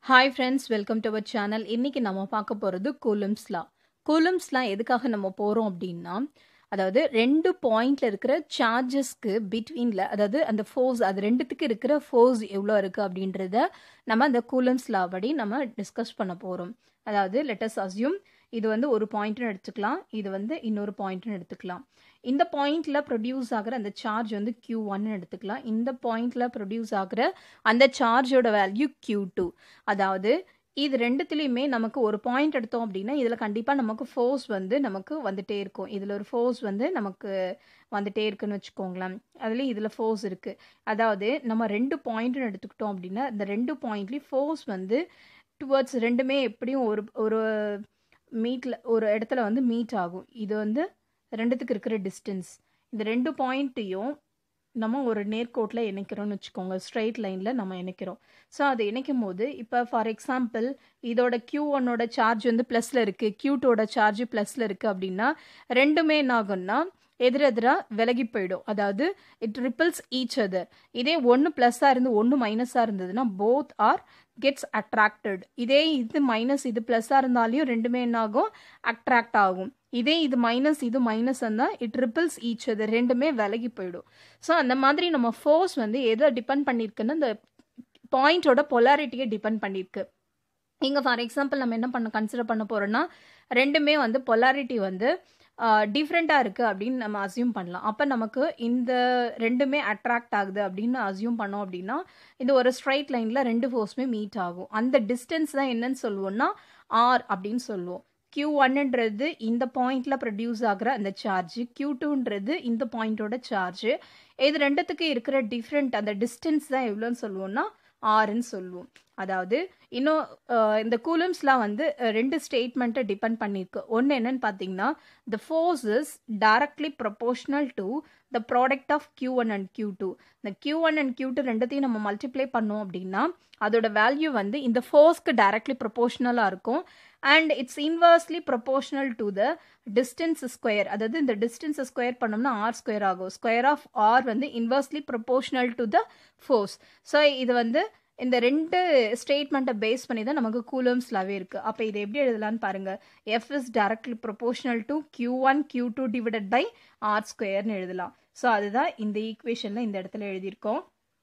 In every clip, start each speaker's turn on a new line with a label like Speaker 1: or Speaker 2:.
Speaker 1: hi friends welcome to our channel இன்னைக்கு நம்ம பார்க்க போகிறது கூலம்ஸ்லா கூலம்ஸ்லாம் எதுக்காக நம்ம போகிறோம் அப்படின்னா அதாவது ரெண்டு பாயிண்ட்ல இருக்கிற சார்ஜஸ்க்கு பிட்வீனில் அதாவது அந்த ஃபோர்ஸ் அது ரெண்டுத்துக்கு இருக்கிற ஃபோர்ஸ் எவ்வளோ இருக்குது அப்படின்றத நம்ம அந்த கூலம்ஸ் லா படி நம்ம டிஸ்கஸ் பண்ண போகிறோம் அதாவது லெட்டஸ் அஸ்யூம் இது வந்து ஒரு பாயிண்ட்னு எடுத்துக்கலாம் இது வந்து இன்னொரு பாயிண்ட்னு எடுத்துக்கலாம் இந்த பாயிண்ட்ல ப்ரொடியூஸ் ஆகிற அந்த சார்ஜ் வந்து கியூ ஒன்னு எடுத்துக்கலாம் இந்த பாயிண்ட்ல ப்ரொடியூஸ் ஆகிற அந்த சார்ஜோட வேல்யூ கியூ டூ அதாவது இது ரெண்டுத்துலேயுமே நமக்கு ஒரு பாயிண்ட் எடுத்தோம் அப்படின்னா இதில் கண்டிப்பாக நமக்கு ஃபோர்ஸ் வந்து நமக்கு வந்துட்டே இருக்கும் இதில் ஒரு ஃபோர்ஸ் வந்து நமக்கு வந்துட்டே இருக்குன்னு வச்சுக்கோங்களேன் அதுலேயும் இதில் ஃபோர்ஸ் இருக்குது அதாவது நம்ம ரெண்டு பாயிண்ட்னு எடுத்துக்கிட்டோம் அப்படின்னா இந்த ரெண்டு பாயிண்ட்லேயும் ஃபோர்ஸ் வந்து டுவர்ட்ஸ் ரெண்டுமே எப்படியும் ஒரு ஒரு மீட்டில் ஒரு இடத்துல வந்து மீட் ஆகும் இது வந்து ரெண்டுத்துக்கு இருக்கிற டிஸ்டன்ஸ் இந்த ரெண்டு பாயிண்ட்டையும் நம்ம ஒரு நேர்கோட்டில் இணைக்கிறோம்னு வச்சுக்கோங்க ஸ்ட்ரைட் லைனில் நம்ம இணைக்கிறோம் ஸோ அதை இணைக்கும் போது இப்போ ஃபார் எக்ஸாம்பிள் இதோட கியூ ஒன்னோட சார்ஜ் வந்து ப்ளஸில் இருக்குது கியூ டூவோட சார்ஜ் ப்ளஸில் இருக்குது அப்படின்னா ரெண்டுமே என்ன ஆகும்னா எதிரெதிராக விலகி போயிடும் அதாவது இட் ரிப்பிள்ஸ் ஈச் அதர் இதே ஒன்று ப்ளஸ்ஸாக இருந்து ஒன்று மைனஸாக இருந்ததுன்னா போத் ஆர் கெட்ஸ் அட்ராக்டட் இதே இது மைனஸ் இது ப்ளஸ்ஸாக இருந்தாலையும் ரெண்டுமே என்ன ஆகும் அட்ராக்ட் ஆகும் இதே இது மைனஸ் இது மைனஸ் இருந்தால் இட் ரிப்பிள்ஸ் ஈச் அது ரெண்டுமே விலகி போயிடும் ஸோ அந்த மாதிரி நம்ம ஃபோர்ஸ் வந்து எதை டிபெண்ட் பண்ணியிருக்குன்னு இந்த பாயிண்டோட பொலாரிட்டியை டிபெண்ட் பண்ணியிருக்கு இங்கே ஃபார் எக்ஸாம்பிள் நம்ம என்ன பண்ண கன்சிடர் பண்ண போகிறோம்னா ரெண்டுமே வந்து பொலாரிட்டி வந்து டிஃப்ரெண்ட்டாக இருக்குது அப்படின்னு நம்ம அசியூம் பண்ணலாம் அப்போ நமக்கு இந்த ரெண்டுமே அட்ராக்ட் ஆகுது அப்படின்னு அசியூம் பண்ணோம் அப்படின்னா இந்த ஒரு ஸ்ட்ரைட் லைனில் ரெண்டு ஃபோர்ஸுமே மீட் ஆகும் அந்த டிஸ்டன்ஸ் தான் என்னன்னு சொல்லுவோம்னா ஆர் அப்படின்னு சொல்லுவோம் கியூ ஒன்னுன்றது இந்த பாயிண்ட்ல ப்ரொடியூஸ் ஆகிற அந்த சார்ஜ் கியூ டூன்றது இந்த பாயிண்டோட சார்ஜ் இது ரெண்டுத்துக்கு இருக்கிற டிஃப்ரெண்ட் அந்த டிஸ்டன்ஸ் தான் எவ்வளோன்னு சொல்லுவோம்னா ஆறுன்னு சொல்லுவோம் அதாவது இன்னும் இந்த கூலம்ஸ்லாம் வந்து ரெண்டு ஸ்டேட்மெண்ட்டை டிபெண்ட் பண்ணியிருக்கு ஒன்று என்னன்னு பார்த்தீங்கன்னா the force is directly proportional to the product of q one and q two இந்த q one and q two ரெண்டத்தையும் நம்ம மல்டிப்ளை பண்ணோம் அப்படின்னா அதோட வேல்யூ வந்து இந்த ஃபோர்ஸ்க்கு டைரக்ட்லி ப்ரொபோஷனலாக இருக்கும் and it's inversely proportional to the distance square அதாவது இந்த டிஸ்டன்ஸ் ஸ்கொயர் பண்ணோம்னா ஆர் ஸ்கொயர் ஆகும் ஸ்கொயர் ஆஃப் ஆர் வந்து inversely proportional to the force so இது வந்து இந்த ரெண்டு ஸ்டேட்மெண்ட்டை பேஸ் பண்ணி தான் நமக்கு கூலம்ஸ்லாவே இருக்குது அப்போ இதை எப்படி எழுதலான்னு பாருங்கள் F is directly proportional to q one q two divided by r ஸ்கொயர்னு எழுதலாம் ஸோ அதுதான் இந்த ஈக்குவேஷனில் இந்த இடத்துல எழுதியிருக்கோம்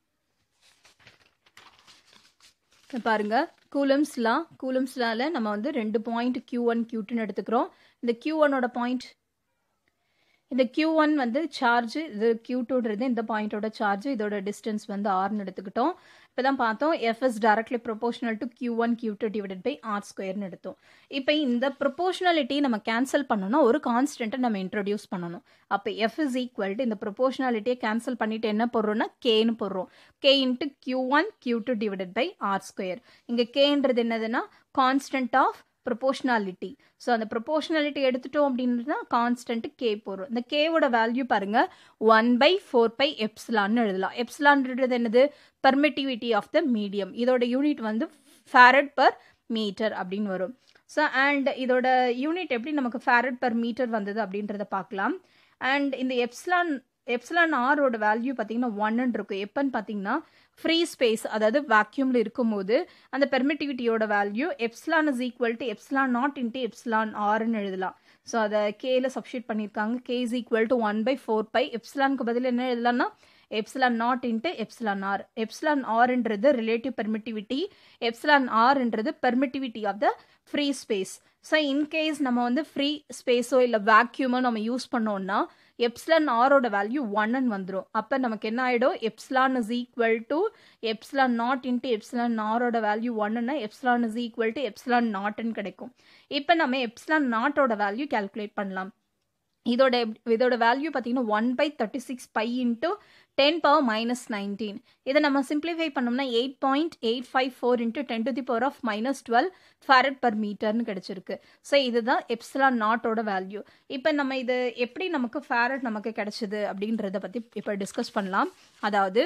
Speaker 1: பாருங்க கூலம்ஸ்லாம் கூலம்ஸ்லால நம்ம வந்து ரெண்டு பாயிண்ட் கியூ ஒன் கியூ டூன்னு எடுத்துக்கிறோம் இந்த கியூ ஒன்னோட பாயிண்ட் இந்த கியூ ஒன் வந்து சார்ஜ் இது கியூ டூன்றது இந்த பாயிண்டோட சார்ஜ் இதோட டிஸ்டன்ஸ் வந்து ஆர்னு எடுத்துக்கிட்டோம் இப்போ தான் பார்த்தோம் F is directly proportional to q one q two divided by r ஸ்கொயர்னு எடுத்தோம் இப்போ இந்த ப்ரொபோஷனாலிட்டி நம்ம கேன்சல் பண்ணணும்னா ஒரு கான்ஸ்டன்ட்டை நம்ம இன்ட்ரடியூஸ் பண்ணணும் அப்போ எஃப் இஸ் ஈக்குவல் டு இந்த ப்ரொபோஷனாலிட்டியை கேன்சல் பண்ணிட்டு என்ன போடுறோம்னா கேன்னு போடுறோம் k into q one q two divided by r square இங்கே கேன்றது என்னதுன்னா கான்ஸ்டன்ட் ஆஃப் ப்ரொபோஷனாலிட்டி ஸோ அந்த ப்ரொபோஷனாலிட்டி எடுத்துட்டோம் அப்படின்னா கான்ஸ்டன்ட் கே போகிறோம் இந்த கேவோட வேல்யூ பாருங்க ஒன் பை ஃபோர் பை எப்ஸ்லான்னு எழுதலாம் எப்ஸ்லான்றது என்னது பர்மிட்டிவிட்டி ஆஃப் த மீடியம் இதோட யூனிட் வந்து ஃபேரட் பர் மீட்டர் அப்படின்னு வரும் ஸோ அண்ட் இதோட யூனிட் எப்படி நமக்கு ஃபேரட் பர் மீட்டர் வந்தது அப்படின்றத பார்க்கலாம் அண்ட் இந்த எப்ஸ்லான் எப்சிலான் ஆரோட வேல்யூ பார்த்தீங்கன்னா ஒன்னு இருக்கும் எப்பன்னு பார்த்தீங்கன்னா ஃப்ரீ ஸ்பேஸ் அதாவது வேக்யூமில் இருக்கும்போது அந்த பெர்மிட்டிவிட்டியோட value epsilon is equal to epsilon naught into epsilon ஆர்னு எழுதலாம் ஸோ அதை கேல சப்ஸ்டியூட் பண்ணியிருக்காங்க k is equal to one by four pi எப்ஸ்லானுக்கு பதில் என்ன எழுதலாம்னா epsilon naught into epsilon r epsilon ஆர்ன்றது ரிலேட்டிவ் பெர்மிட்டிவிட்டி எப்சிலான் ஆர்ன்றது permittivity of the free space so in case நம்ம வந்து ஃப்ரீ ஸ்பேஸோ இல்லை வேக்யூமோ நம்ம யூஸ் பண்ணோம்னா எப்ஸ்லான் ஆரோட வேல்யூ ஒன்னு வந்துடும் அப்போ நமக்கு என்ன ஆகிடும் epsilon is equal to epsilon naught into epsilon ஆரோட வேல்யூ ஒன்னுன்னா epsilon is equal to epsilon நாட்னு கிடைக்கும் இப்போ நம்ம எப்ஸ்லான் நாட்டோட வேல்யூ கேல்குலேட் பண்ணலாம் இதோட இதோட வேல்யூ பார்த்தீங்கன்னா one by thirty six pi into ten power minus nineteen இதை நம்ம சிம்பிளிஃபை பண்ணோம்னா eight point eight five four into ten to the power of minus twelve farad per மீட்டர்னு கிடச்சிருக்கு ஸோ இதுதான் எப்சிலான் நாட்டோட வேல்யூ இப்போ நம்ம இது எப்படி நமக்கு ஃபேரட் நமக்கு கிடைச்சிது அப்படின்றத பற்றி இப்போ டிஸ்கஸ் பண்ணலாம் அதாவது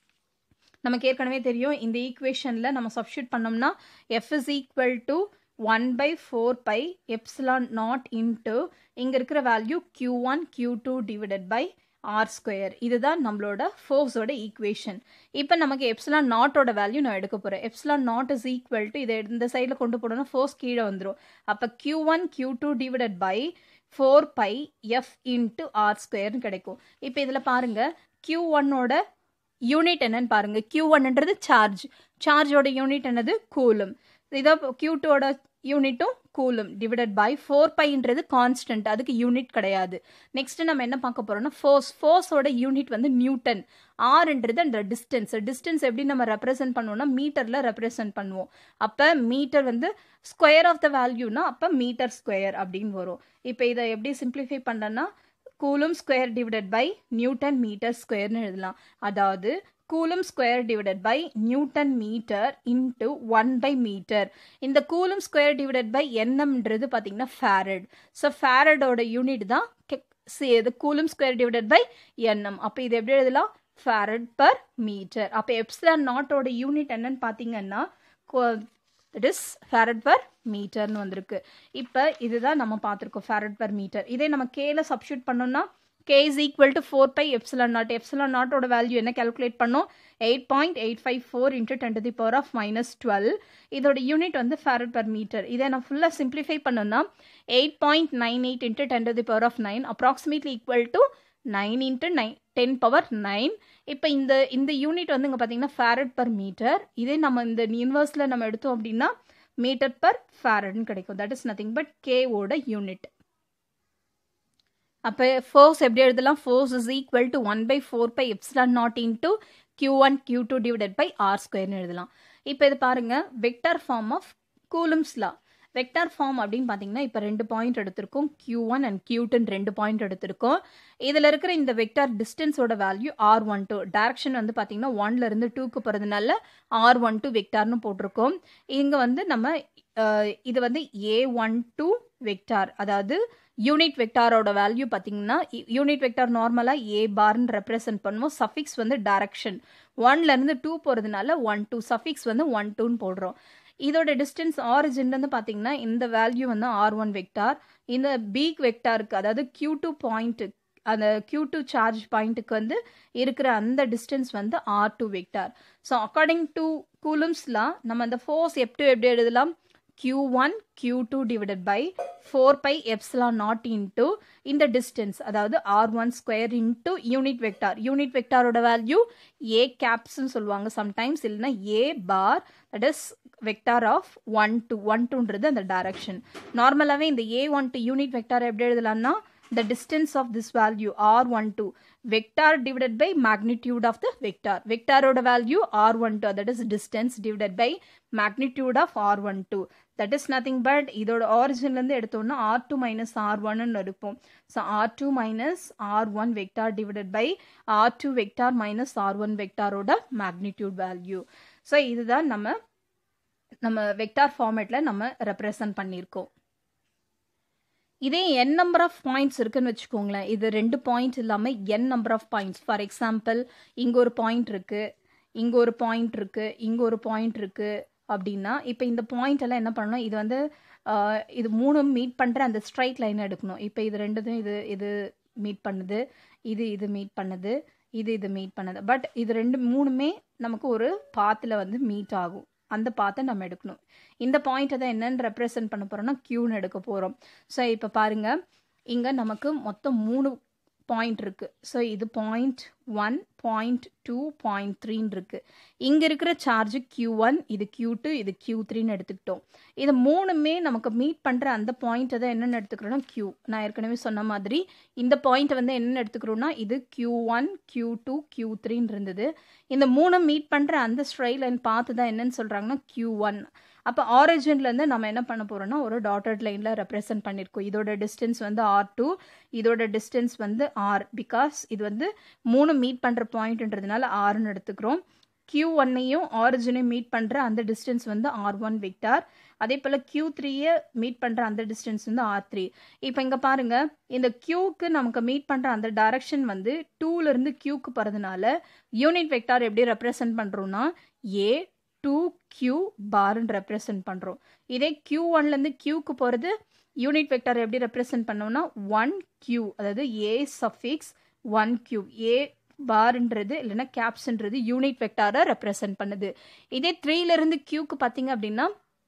Speaker 1: நமக்கு ஏற்கனவே தெரியும் இந்த ஈக்குவேஷனில் நம்ம சப்ஸ்டியூட் பண்ணோம்னா F is equal to one by four pi epsilon naught into இங்கே இருக்கிற value q one q two divided by r square இதுதான் நம்மளோட ஃபோர்ஸோட ஈக்குவேஷன் இப்போ நமக்கு எப்சிலான் நாட்டோட வேல்யூ நான் எடுக்க போகிறேன் epsilon naught is equal to இதை இந்த சைடில் கொண்டு போனோம்னா ஃபோர்ஸ் கீழே வந்துடும் அப்போ q one q two divided by four pi F into r ஸ்கொயர்னு கிடைக்கும் இப்போ இதில் பாருங்கள் கியூ ஒன்னோட யூனிட் என்னன்னு பாருங்க கியூ ஒன்ன்றது சார்ஜ் சார்ஜோட யூனிட் என்னது கூலும் இதோ கியூ டூவோட யூனிட்டும் கூலும் டிவைடட் பை ஃபோர் பைன்றது கான்ஸ்டன்ட் அதுக்கு யூனிட் கிடையாது நெக்ஸ்ட் நம்ம என்ன பார்க்க போறோம்னா ஃபோர்ஸ் ஃபோர்ஸோட யூனிட் வந்து நியூட்டன் ஆர்ன்றது அந்த டிஸ்டன்ஸ் டிஸ்டன்ஸ் எப்படி நம்ம ரெப்ரசென்ட் பண்ணுவோம்னா மீட்டர்ல ரெப்ரசென்ட் பண்ணுவோம் அப்போ மீட்டர் வந்து ஸ்கொயர் ஆஃப் த வேல்யூனா அப்போ மீட்டர் ஸ்கொயர் அப்படின்னு வரும் இப்போ இதை எப்படி சிம்பிளிஃபை பண்ணலன்னா coulomb square divided by newton metre ஸ்கொயர்னு எழுதலாம் அதாவது coulomb square divided by newton metre into one by metre இந்த கூலும் ஸ்கொயர் டிவைடட் பை என்எம்ன்றது பார்த்தீங்கன்னா ஃபேரட் ஸோ ஃபேரடோட யூனிட் தான் இது coulomb square divided by N M அப்போ இது எப்படி எழுதலாம் ஃபேரட் பர் மீட்டர் அப்போ எப்சிலான் நாட்டோட யூனிட் என்னன்னு பார்த்தீங்கன்னா இட் இஸ் ஃபேரட் பர் மீட்டர்னு வந்திருக்கு இப்போ இதுதான் நம்ம பார்த்துருக்கோம் ஃபேரட் பர் மீட்டர் இதே நம்ம கேல சப்ஸ்டியூட் பண்ணோம்னா k is equal to four pi epsilon naught epsilon நாட்டோட வேல்யூ என்ன கேல்குலேட் பண்ணோம் eight point eight five four into ten to the power of minus twelve இதோட யூனிட் வந்து ஃபேரட் பர் மீட்டர் இதை நான் ஃபுல்லாக சிம்பிளிஃபை பண்ணோம்னா eight point nine eight into ten to the power of nine approximately equal to nine into nine ten power nine இப்போ இந்த இந்த unit வந்து இங்கே பார்த்தீங்கன்னா ஃபேரட் பர் மீட்டர் இதே நம்ம இந்த யூனிவர்ஸில் நம்ம எடுத்தோம் அப்படின்னா மீட்டர் பர் ஃபேரட்னு கிடைக்கும் தட் இஸ் நத்திங் பட் கேவோட யூனிட் அப்போ ஃபோர்ஸ் எப்படி எழுதலாம் force is equal to one by four pi epsilon naught into q one q two divided by r ஸ்கொயர்னு எழுதலாம் இப்போ இது பாருங்க vector form of coulomb's law vector form அப்படின்னு பார்த்தீங்கன்னா இப்போ ரெண்டு பாயிண்ட் எடுத்திருக்கோம் q one and q ten ரெண்டு பாயிண்ட் எடுத்திருக்கோம் இதில் இருக்கிற இந்த வெக்டார் டிஸ்டன்ஸோட value r one two direction வந்து பார்த்தீங்கன்னா ஒன்ல இருந்து டூக்கு போகிறதுனால ஆர் ஒன் டூ வெக்டார்னு போட்டிருக்கோம் இங்கே வந்து நம்ம இது வந்து ஏ ஒன் டூ வெக்டார் அதாவது யூனிட் வெக்டாரோட வேல்யூ பார்த்தீங்கன்னா யூனிட் வெக்டார் நார்மலாக ஏ பார்னு ரெப்ரசென்ட் பண்ணுவோம் சஃபிக்ஸ் வந்து டைரக்ஷன் ஒன்லேருந்து டூ போகிறதுனால ஒன் டூ சஃபிக்ஸ் வந்து ஒன் டூன்னு போடுறோம் இதோட டிஸ்டன்ஸ் ஆரிஜின்லேருந்து பார்த்தீங்கன்னா இந்த வேல்யூ வந்து ஆர் ஒன் வெக்டார் இந்த பீக் வெக்டாருக்கு அதாவது கியூ டூ பாயிண்ட்டு அந்த கியூ டூ சார்ஜ் பாயிண்ட்டுக்கு வந்து இருக்கிற அந்த டிஸ்டன்ஸ் வந்து r two vector so according to கூலும்ஸ்லாம் நம்ம அந்த ஃபோர்ஸ் எப்படி எப்படி எழுதலாம் q1 q2 divided by 4 pi epsilon naught into இந்த distance அதாவது r1 square into unit vector unit vectorோட value a caps சொல்லுவாங்க sometimes இல்லைனா a bar that is vector of 1 to 1 2ன்றது அந்த direction நார்மலாகவே இந்த a1 to unit vector எப்படி எழுதலாம்னா the distance of this value r12 vector divided by magnitude of the vector vector ஓட value r12 that is distance divided by magnitude of r12 that is nothing but இதோட origin இருந்து எடுத்தோம்னா r2 minus r1 ன்னு இருப்போம் so r2 minus r1 vector divided by r2 vector minus r1 vector ஓட magnitude value so இதுதான் நம்ம நம்ம vector ஃபார்மேட்ல நம்ம ரெப்ரசன்ட் பண்ணியிருக்கோம் இதே என் நம்பர் ஆஃப் பாயிண்ட்ஸ் இருக்குன்னு வச்சுக்கோங்களேன் இது ரெண்டு பாயிண்ட் இல்லாமல் n number of points for example இங்கே ஒரு பாயிண்ட் இருக்குது இங்கே ஒரு பாயிண்ட் இருக்குது இங்கே ஒரு பாயிண்ட் இருக்குது அப்படின்னா இப்போ இந்த பாயிண்ட் எல்லாம் என்ன பண்ணணும் இது வந்து இது மூணு மீட் பண்ணுற அந்த ஸ்ட்ரைட் லைன் எடுக்கணும் இப்போ இது ரெண்டுதும் இது இது மீட் பண்ணுது இது இது மீட் பண்ணுது இது இது மீட் பண்ணுது பட் இது ரெண்டு மூணுமே நமக்கு ஒரு பாத்தில் வந்து மீட் ஆகும் அந்த பாத்தை நம்ம எடுக்கணும் இந்த பாயிண்ட்டை தான் என்னன்னு ரெப்ரசன்ட் பண்ண போகிறோம்னா க்யூன்னு எடுக்க போகிறோம் ஸோ இப்போ பாருங்கள் இங்கே நமக்கு மொத்தம் மூணு பாயிண்ட் இருக்குது ஸோ இது point one point two point த்ரீன்னு இருக்குது இங்கே இருக்கிற சார்ஜ் கியூ ஒன் இது கியூ டூ இது கியூ த்ரீன்னு எடுத்துக்கிட்டோம் இது மூணுமே நமக்கு மீட் பண்ணுற அந்த பாயிண்ட்டை தான் என்னென்னு எடுத்துக்கிறோன்னா கியூ நான் ஏற்கனவே சொன்ன மாதிரி இந்த பாயிண்ட்டை வந்து என்னென்னு எடுத்துக்கிறோன்னா இது q one q two q த்ரீன்னு இருந்தது இந்த மூணு மீட் பண்ணுற அந்த ஸ்ட்ரை லைன் பார்த்து தான் என்னன்னு சொல்கிறாங்கன்னா கியூ ஒன் அப்போ ஆரிஜின்லேருந்து நம்ம என்ன பண்ண போகிறோம்னா ஒரு டாட்டட் லைனில் ரெப்ரசென்ட் பண்ணியிருக்கோம் இதோட டிஸ்டன்ஸ் வந்து ஆர் டூ இதோட டிஸ்டன்ஸ் வந்து ஆர் பிகாஸ் இது வந்து மூணு மீட் பண்ணுற பாயிண்ட்ன்றதுனால ஆர்னு எடுத்துக்கிறோம் கியூ ஒன்னையும் ஆரிஜினையும் மீட் பண்ணுற அந்த டிஸ்டன்ஸ் வந்து ஆர் ஒன் வெக்டார் அதே போல் கியூ த்ரீயை மீட் பண்ணுற அந்த டிஸ்டன்ஸ் வந்து ஆர் த்ரீ இப்போ இங்கே பாருங்கள் இந்த கியூக்கு நமக்கு மீட் பண்ணுற அந்த டைரக்ஷன் வந்து டூலேருந்து கியூக்கு போகிறதுனால யூனிட் வெக்டார் எப்படி ரெப்ரசன்ட் பண்ணுறோன்னா ஏ டூ கியூ பார்ன்னு ரெப்ரசன்ட் பண்ணுறோம் இதே கியூ ஒன்லேருந்து கியூக்கு போகிறது யூனிட் வெக்டார் எப்படி ரெப்ரசன்ட் பண்ணோம்னா ஒன் கியூ அதாவது a suffix one cube a பார்ன்றது இல்லைன்னா கேப்ஸ்ன்றது யூனிட் வெக்டாரை ரெப்ரசன்ட் பண்ணுது இதே த்ரீலேருந்து கியூக்கு பார்த்தீங்க அப்படின்னா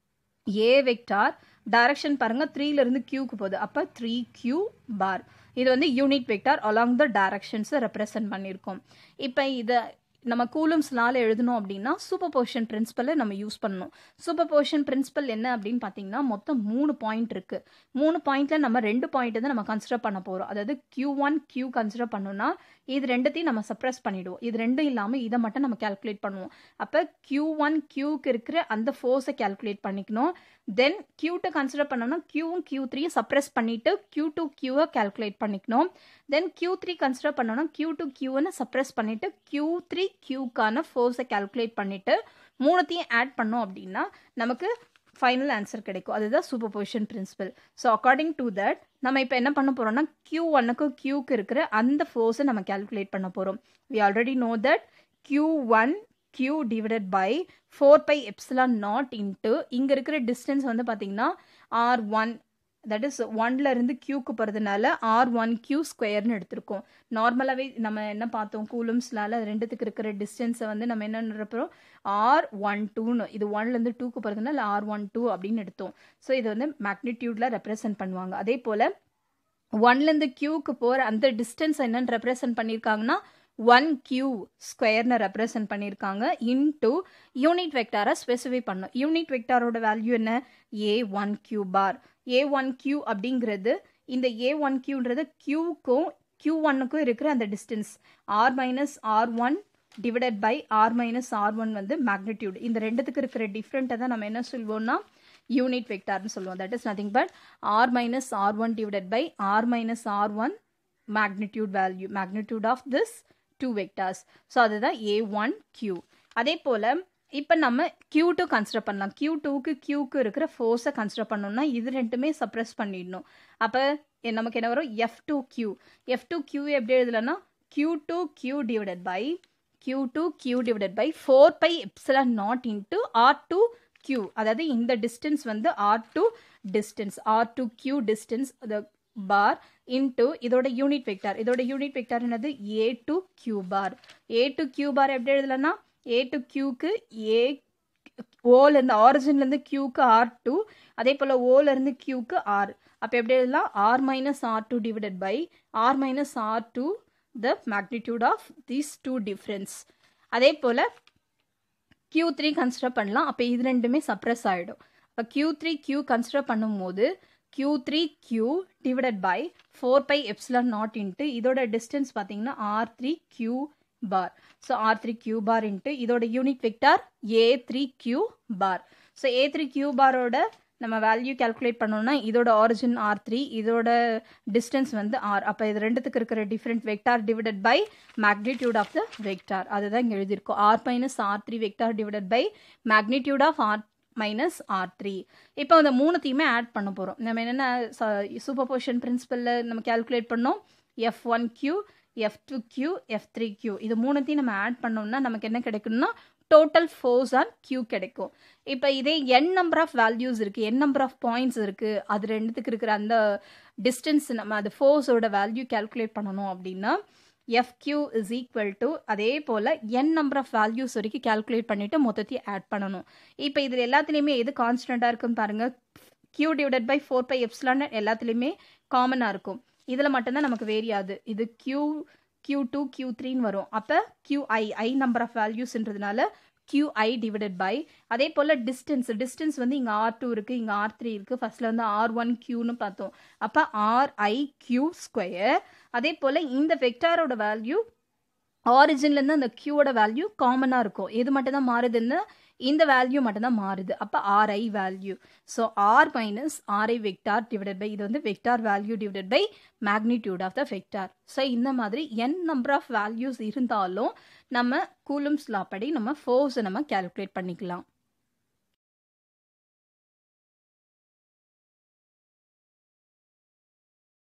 Speaker 1: ஏ வெக்டார் டைரக்ஷன் பாருங்க த்ரீல இருந்து கியூக்கு போகுது அப்போ த்ரீ கியூ பார் இது வந்து யூனிட் வெக்டார் அலாங் த டைரக்ஷன்ஸை ரெப்ரசன்ட் பண்ணியிருக்கோம் இப்போ இதை நம்ம கூலம்ஸ்னால எழுதணும் அப்படின்னா சூப்பர் போர்ஷன் பிரின்சிபலை நம்ம யூஸ் பண்ணணும் சூப்பர் போர்ஷன் பிரின்சிபல் என்ன அப்படின்னு பார்த்தீங்கன்னா மொத்தம் மூணு பாயிண்ட் இருக்கு மூணு பாயிண்ட்ல நம்ம ரெண்டு பாயிண்ட் தான் நம்ம கன்சிடர் பண்ண போறோம் அதாவது கியூ ஒன் கியூ கன்சிடர் பண்ணோம்னா இது ரெண்டுத்தையும் நம்ம சப்ரஸ் பண்ணிடுவோம் இது ரெண்டும் இல்லாமல் இதை மட்டும் நம்ம கால்குலேட் பண்ணுவோம் அப்போ கியூ ஒன் கியூக்கு இருக்கிற அந்த ஃபோர்ஸை கால்குலேட் பண்ணிக்கணும் தென் கியூட்டை கன்சிடர் பண்ணோம்னா கியூவும் கியூ த்ரீயை சப்ரஸ் பண்ணிட்டு கியூ டூ கியூவை கால்குலேட் பண்ணிக்கணும் தென் கியூ த்ரீ கன்சிடர் பண்ணோம்னா கியூ டூ கியூன்னு சப்ரஸ் பண்ணிட்டு கியூ த்ரீ கியூக்கான ஃபோர்ஸை கால்குலேட் பண்ணிட்டு மூணுத்தையும் ஆட் பண்ணோம் அப்படின்னா நமக்கு ஃபைனல் ஆன்சர் கிடைக்கும் அதுதான் superposition principle so according to that நம்ம இப்போ என்ன பண்ண போகிறோம்னா கியூ ஒன்னுக்கும் கியூக்கு இருக்கிற அந்த ஃபோர்ஸை நம்ம கால்குலேட் பண்ண போகிறோம் we already know that q one q divided by four pi epsilon naught into இங்கே இருக்கிற டிஸ்டன்ஸ் வந்து பார்த்தீங்கன்னா ஆர் ஒன் தட் இஸ் ஒன்ல இருந்து கியூக்கு போகிறதுனால ஆர் ஒன் கியூ ஸ்கொயர்னு எடுத்திருக்கோம் நார்மலாகவே நம்ம என்ன பார்த்தோம் கூலம்ஸ்லால ரெண்டுத்துக்கு இருக்கிற டிஸ்டன்ஸை வந்து நம்ம என்ன நினைப்போம் ஆர் ஒன் டூன்னு இது ஒன்லேருந்து டூக்கு போகிறதுனால ஆர் ஒன் டூ அப்படின்னு எடுத்தோம் ஸோ இது வந்து மேக்னிடியூடில் ரெப்ரசன்ட் பண்ணுவாங்க அதே போல் ஒன்லேருந்து கியூக்கு போகிற அந்த டிஸ்டன்ஸ் என்னன்னு ரெப்ரசன்ட் பண்ணியிருக்காங்கன்னா ஒன் கியூ ஸ்கொயர்னு ரெப்ரசன்ட் பண்ணியிருக்காங்க இன்டூ யூனிட் வெக்டாரை ஸ்பெசிஃபை பண்ணும் யூனிட் வெக்டாரோட வேல்யூ என்ன a one q bar a one q அப்படிங்கிறது இந்த ஏ ஒன் கியூன்றது கியூக்கும் கியூ ஒன்னுக்கும் இருக்கிற அந்த distance r minus r one divided by r minus r one வந்து மேக்னிடியூட் இந்த ரெண்டுத்துக்கு இருக்கிற டிஃப்ரெண்ட்டை தான் நம்ம என்ன சொல்வோம்னா யூனிட் வெக்டார்னு சொல்லுவோம் that is nothing but r minus r one divided by r minus r one magnitude value magnitude of this two vectors so அதுதான் ஏ ஒன் கியூ அதே போல் இப்போ நம்ம கியூ டூ கன்சிடர் பண்ணலாம் கியூ டூக்கு கியூக்கு இருக்கிற ஃபோர்ஸை கன்சிடர் பண்ணோம்னா இது ரெண்டுமே சப்ரஸ் பண்ணிடணும் அப்போ நமக்கு என்ன வரும் F two Q F two q எப்படி எழுதலன்னா q two q divided by q two q divided by four pi epsilon naught into r two q அதாவது இந்த டிஸ்டன்ஸ் வந்து r two distance r two q distance bar into இதோட unit vector இதோட unit vector என்னது a two q bar a two q bar எப்படி எழுதலன்னா a two கியூக்கு a ஓலேருந்து ஆரிஜின்லேருந்து கியூக்கு ஆர் டூ அதே போல் ஓலேருந்து கியூக்கு ஆர் அப்போ எப்படி எழுதலாம் r minus r two divided by r minus r two the magnitude of these two difference அதே போல் கியூ த்ரீ கன்சிடர் பண்ணலாம் அப்போ இது ரெண்டுமே சப்ரஸ் ஆகிடும் அப்போ கியூ த்ரீ கியூ கன்சிடர் பண்ணும்போது Q three Q divided by four pi epsilon naught into இதோட டிஸ்டன்ஸ் பார்த்தீங்கன்னா R three Q bar so R three Q bar into இதோட unit vector A three Q bar so A three Q பாரோட நம்ம value calculate பண்ணோம்னா இதோட origin R three இதோட distance வந்து R அப்போ இது ரெண்டுத்துக்கு இருக்கிற different vector divided by magnitude of the vector அதுதான் இங்கே எழுதியிருக்கோம் R minus R three vector divided by magnitude of R minus R three இப்போ அந்த மூணுத்தையுமே ஆட் பண்ண போகிறோம் நம்ம என்னென்ன சூப்பர் பொசிஷன் பிரின்சிபலில் நம்ம கால்குலேட் பண்ணோம் F one Q F two Q F three Q இது மூணுத்தையும் நம்ம ஆட் பண்ணோம்னா நமக்கு என்ன கிடைக்கும்னா டோட்டல் ஃபோர்ஸ் ஆன் கியூ கிடைக்கும் இப்போ இதே என் நம்பர் ஆஃப் வேல்யூஸ் இருக்குது என் நம்பர் ஆஃப் பாயிண்ட்ஸ் இருக்குது அது ரெண்டுத்துக்கு இருக்கிற அந்த டிஸ்டன்ஸ் நம்ம அது ஃபோர்ஸோட வேல்யூ கால்குலேட் பண்ணணும் அப்படின்னா எஃப்கியூ இஸ் ஈக்குவல் டு அதே போல் என் நம்பர் ஆஃப் வேல்யூஸ் வரைக்கும் கால்குலேட் பண்ணிவிட்டு மொத்தத்தையும் ஆட் பண்ணணும் இப்போ இதில் எல்லாத்துலேயுமே எது கான்ஸ்டண்ட்டாக இருக்குன்னு பாருங்கள் Q divided by four pi epsilon எல்லாத்துலேயுமே காமனாக இருக்கும் இதில் மட்டும்தான் நமக்கு வேரியாது இது கியூ கியூ டூ கியூ த்ரீன்னு வரும் அப்போ கியூஐ ஐ நம்பர் ஆஃப் வேல்யூஸ்ன்றதுனால கியூஐ டிவைடட் பை அதே போல் டிஸ்டன்ஸ் டிஸ்டன்ஸ் வந்து இங்கே ஆர் டூ இருக்குது இங்கே ஆர் த்ரீ இருக்குது ஃபர்ஸ்ட்டில் வந்து ஆர் ஒன் கியூன்னு பார்த்தோம் அப்போ ஆர்ஐ கியூ ஸ்கொயர் அதே போல் இந்த வெக்டாரோட வேல்யூ ஆரிஜின்லேருந்து அந்த கியூவோட வேல்யூ காமனாக இருக்கும் எது மட்டும் தான் மாறுதுன்னு இந்த வேல்யூ மட்டும் தான் மாறுது அப்போ R I value so R minus R I vector divided by இது வந்து vector value divided by magnitude of the vector so இந்த மாதிரி என் நம்பர் ஆஃப் வேல்யூஸ் இருந்தாலும் நம்ம கூலம்ஸ் லா படி நம்ம ஃபோர்ஸை நம்ம கேல்குலேட் பண்ணிக்கலாம்